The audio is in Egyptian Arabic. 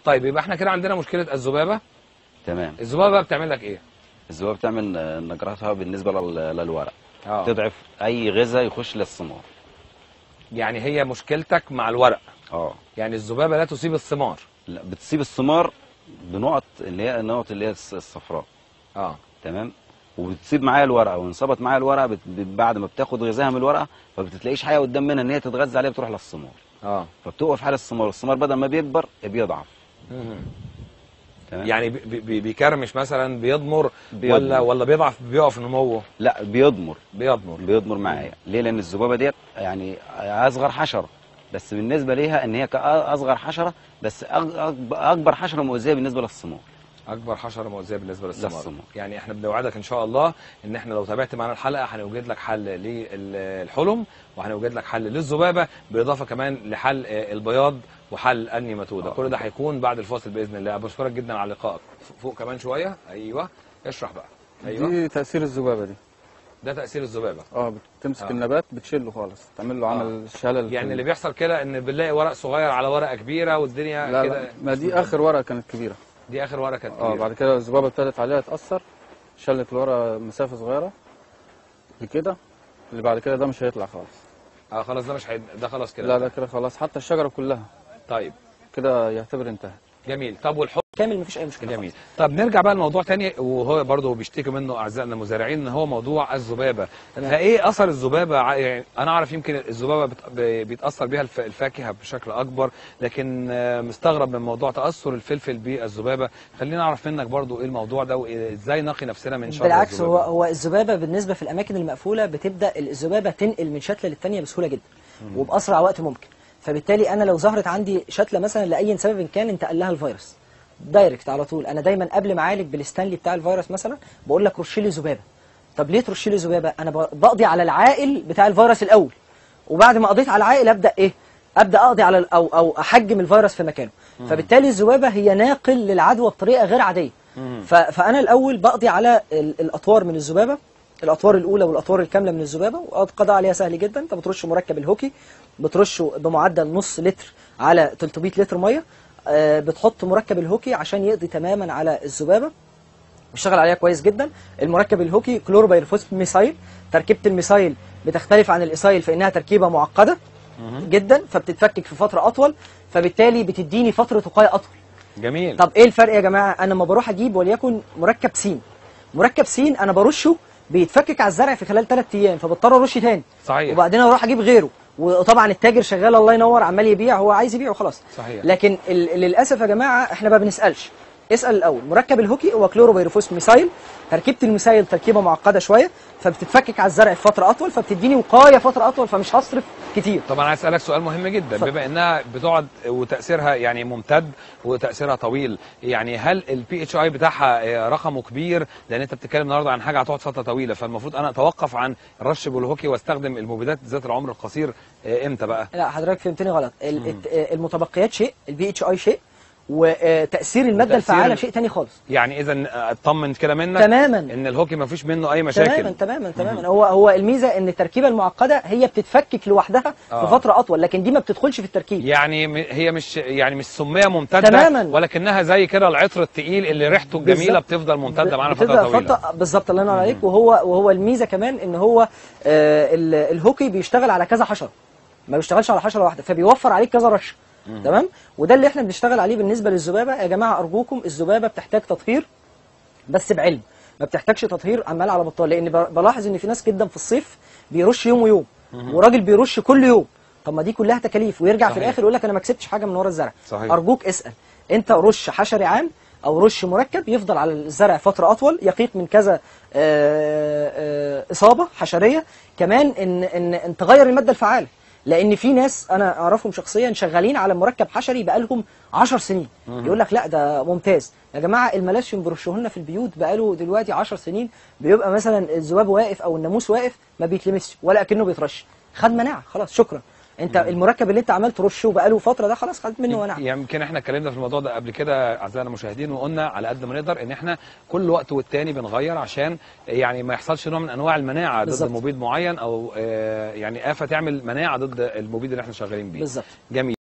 طيب يبقى احنا كده عندنا مشكله الذبابه تمام الذبابه بقى بتعمل لك ايه الذبابه بتعمل آه، نجرتها بالنسبه لل- للورق اه تضعف اي غذاء يخش للثمار يعني هي مشكلتك مع الورق اه يعني الذبابه لا تصيب الثمار لا بتصيب الثمار بنقط اللي هي النقط اللي هي الص- الصفراء اه تمام وبتسيب معايا الورقه وانصبت معايا الورقه بت... بت- بعد ما بتاخد غذاها من الورقه فبتلاقيش حاجه قدام منها ان هي تتغذى عليها بتروح للثمار اه فبتوقف حال الثمار الثمار بدل ما بيكبر بيضعف مهم. تمام يعني بي بي بيكرمش مثلا بيضمر بيضمر. ولا ولا بيضعف بيقف نموه لا بيضمر بيضمر بيضمر معايا ليه لان الذبابه ديت يعني اصغر حشره بس بالنسبه ليها ان هي كاصغر حشره بس أغ- أكب- اكبر حشره مؤذيه بالنسبه للثمار اكبر حشره مؤذيه بالنسبه للثمار للثمار. يعني احنا بنوعدك ان شاء الله ان احنا لو تابعت معانا الحلقه هنوجد لك حل للحلم وهنوجد لك حل للذبابه بالاضافه كمان لحل آه، البياض وحل النيماتوده آه. كل ده هيكون بعد الفاصل باذن الله بشكرك جدا على لقائك فوق كمان شويه ايوه اشرح بقى ايوه دي تأثير الذبابة دي ده تاثير الذبابه اه بتمسك آه. النبات بتشيله خالص تعمل له عمل شلل في يعني ال- اللي بيحصل كده ان بنلاقي ورق صغير على ورقه كبيره والدنيا لا كده لا ما دي اخر ورقة كانت كبيرة دي اخر ورقه كانت اه كبيرة. بعد كده الذبابة ابتدت عليها تأثر شلت الورقة مسافة صغيرة بكده اللي بعد كده ده مش هيطلع خالص اه خلاص ده مش هيد... ده خلاص كده لا ده كده خلاص حتى الشجرة كلها طيب كده يعتبر انتهت جميل طب والحب كامل مفيش اي مشكله جميل طب نرجع بقى لموضوع تاني وهو برضه بيشتكي منه اعزائنا المزارعين ان هو موضوع الذبابه تمام. فايه اثر الذبابه ع- يعني انا اعرف يمكن الذبابه بت- ب- بيتاثر بيها الف- الفاكهه بشكل اكبر لكن آه، مستغرب من موضوع تاثر الفلفل بالذبابه خلينا نعرف منك برضه ايه الموضوع ده وازاي نقي نفسنا من شر بالعكس هو الذبابة. هو الذبابه بالنسبه في الاماكن المقفوله بتبدا الذبابه تنقل من شتله للتانيه بسهوله جدا وباسرع وقت ممكن فبالتالي انا لو ظهرت عندي شتله مثلا لاي سبب إن كان انتقل لها الفيروس دايركت على طول انا دايما قبل ما اعالج بالستانلي بتاع الفيروس مثلا بقول لك رش لي ذبابه طب ليه ترش لي ذبابه انا ب- بقضي على العائل بتاع الفيروس الاول وبعد ما قضيت على العائل ابدا ايه ابدا اقضي على ال- او او احجم الفيروس في مكانه فبالتالي الذبابه هي ناقل للعدوى بطريقه غير عاديه ف- فانا الاول بقضي على ال- الاطوار من الذبابه الاطوار الاولى والاطوار الكامله من الذبابه والقضاء عليها سهل جدا انت بترش مركب الهوكي بترشه بمعدل نص لتر على 300 لتر ميه آه، بتحط مركب الهوكي عشان يقضي تماما على الذبابه بيشتغل عليها كويس جدا المركب الهوكي كلوروبيرفوس ميسايل تركيبه الميسايل بتختلف عن الايسايل في انها تركيبه معقده جدا فبتتفكك في فتره اطول فبالتالي بتديني فتره وقايه اطول جميل طب ايه الفرق يا جماعه انا لما بروح اجيب وليكن مركب سين مركب سين انا برشه بيتفكك على الزرع في خلال 3 ايام فبضطر ارش تاني صحيح وبعدين اروح اجيب غيره وطبعا التاجر شغال الله ينور عمال يبيع هو عايز يبيع وخلاص صحيح. لكن ال- للاسف يا جماعه احنا ما بنسالش اسال الاول مركب الهوكي هو كلوروبيرفوس ميسايل تركيبه الميسايل تركيبه معقده شويه فبتتفكك على الزرع في فتره اطول فبتديني وقايه فتره اطول فمش هصرف كتير طبعا عايز اسالك سؤال مهم جدا اتفضل. بما انها بتقعد وتاثيرها يعني ممتد وتاثيرها طويل يعني هل البي اتش اي بتاعها آه، رقمه كبير لان انت بتتكلم النهارده عن حاجه هتقعد فتره طويله فالمفروض انا اتوقف عن الرش بالهوكي واستخدم المبيدات ذات العمر القصير آه، امتى بقى لا حضرتك فهمتني غلط ال- الت- المتبقيات شيء البي اتش اي شيء وتاثير الماده وتأثير الفعاله ال- شيء تاني خالص يعني اذا اطمن كده منك تماما ان الهوكي ما فيش منه اي مشاكل تماما تماما تماما هو هو الميزه ان التركيبه المعقده هي بتتفكك لوحدها آه. في فتره اطول لكن دي ما بتدخلش في التركيب يعني م- هي مش يعني مش سميه ممتده تماما. ولكنها زي كده العطر التقيل اللي ريحته الجميله بالظبط. بتفضل ممتده معانا بتبدأ فتره طويله فترة بالظبط الله ينور عليك وهو وهو الميزه كمان ان هو آه ال- الهوكي بيشتغل على كذا حشره ما بيشتغلش على حشره واحده فبيوفر عليك كذا رشه تمام وده اللي احنا بنشتغل عليه بالنسبه للذبابه يا جماعه ارجوكم الذبابه بتحتاج تطهير بس بعلم ما بتحتاجش تطهير عمال على بطال لان ب- بلاحظ ان في ناس جدا في الصيف بيرش يوم ويوم وراجل بيرش كل يوم طب ما دي كلها تكاليف ويرجع في صحيح. الاخر يقول لك انا ما كسبتش حاجه من ورا الزرع صحيح. ارجوك اسال انت رش حشري عام او رش مركب يفضل على الزرع فتره اطول يقيك من كذا آه، آه، اصابه حشريه كمان ان ان ان تغير الماده الفعاله لان في ناس انا اعرفهم شخصيا شغالين على مركب حشري بقالهم 10 سنين يقول لك لا ده ممتاز يا جماعه الملاشيوم بيرشوه لنا في البيوت بقاله دلوقتي 10 سنين بيبقى مثلا الذباب واقف او الناموس واقف ما بيتلمسش ولا اكنه بيترش خد مناعه خلاص شكرا انت المركب اللي انت عمال ترشه بقاله فتره ده خلاص خد منه مناعه يمكن احنا اتكلمنا في الموضوع ده قبل كده اعزائنا المشاهدين وقلنا على قد ما نقدر ان احنا كل وقت والتاني بنغير عشان يعني ما يحصلش نوع من انواع المناعه ضد بالظبط. مبيد معين او آه، يعني افه تعمل مناعه ضد المبيد اللي احنا شغالين بيه بالظبط جميل